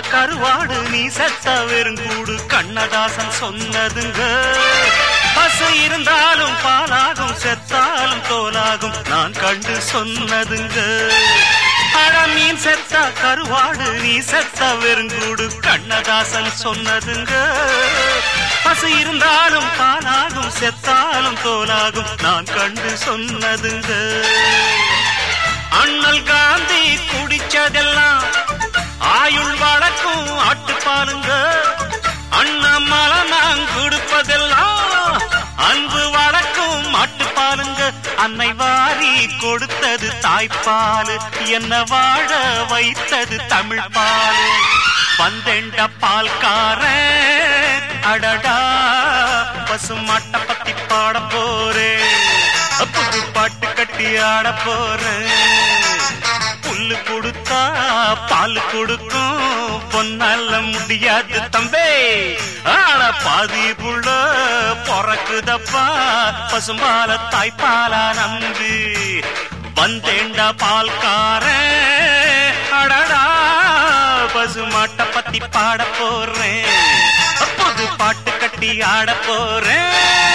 கருவாடு நீ செத்த வெறுங்கூடு கண்ணதாசன் சொன்னதுங்க பசு இருந்தாலும் பாலாகும் செத்தாலும் தோலாகும் நான் கண்டு சொன்னதுங்க அட மீன் செத்த கருவாடு நீ செத்த வெறுங்கூடு கண்ணதாசன் சொன்னதுங்க பசு இருந்தாலும் பாலாகும் செத்தாலும் தோலாகும் நான் கண்டு சொன்னதுங்க அண்ணல் காந்தி குடிச்சதெல்லாம் ஆயுள் வழக்கும் ஆட்டுப்பாலுங்க அண்ணாமலை நான் கொடுப்பதெல்லாம் அன்பு வழக்கும் மாட்டுப்பாலுங்க அன்னை வாரி கொடுத்தது தாய்ப்பால் என்ன வாழ வைத்தது தமிழ் பால் வந்தெண்ட பால்காரன் அடடா பசுமாட்டை பத்தி பாட போறேன் புது பாட்டு கட்டி ஆட போறேன் புல்லு கொடுத்தா பால் கொடுக்கும் பொன்னால முடியாது தம்பே ஆட பாதி புள்ள பொறக்குதப்பா பசும்பால தாய்ப்பாலா நம்பி வந்தேண்டா பால்கார அடடா பசுமாட்டை பத்தி பாட போறேன் புது பாட்டு கட்டி ஆட போறேன்